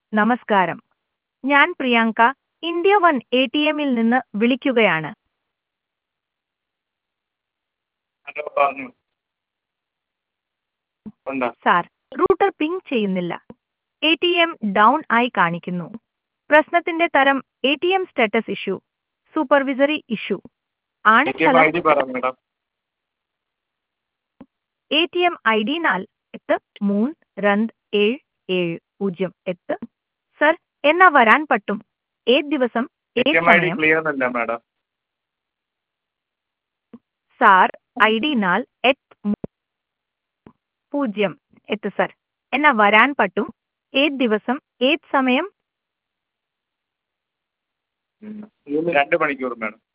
നമസ്കാരം ഞാൻ Priyanka India one A T എമ്മിൽ നിന്ന് വിളിക്കുകയാണ് ഹലോ പറഞ്ഞു ഉണ്ടോ സാർ റൂട്ടർ പിങ് ചെയ്യുന്നില്ല എ ടി എം ഡൗൺ ആയി കാണിക്കുന്നു പ്രശ്നത്തിന്റെ തരം A T M status issue supervisory issue ആണ് A T M I D പറ madam A T M I D നാൽ എട്ട് മൂന്ന് രണ്ട് ഏഴ് ഏഴ് പൂജ്യം എട്ട് സർ എന്നാ വരാൻ പറ്റും ഏത് ദിവസം എ ടി ഏത് എം ഐ ഡി സമയം ക്ലിയർ അല്ല മേഡം സാർ ഐ ഡി നാൽ എട്ട് മൂ- പൂജ്യം എട്ട് സർ എന്നാ വരാൻ പറ്റും ഏത് ദിവസം ഏത് സമയം രണ്ട് മണിക്കൂർ മേഡം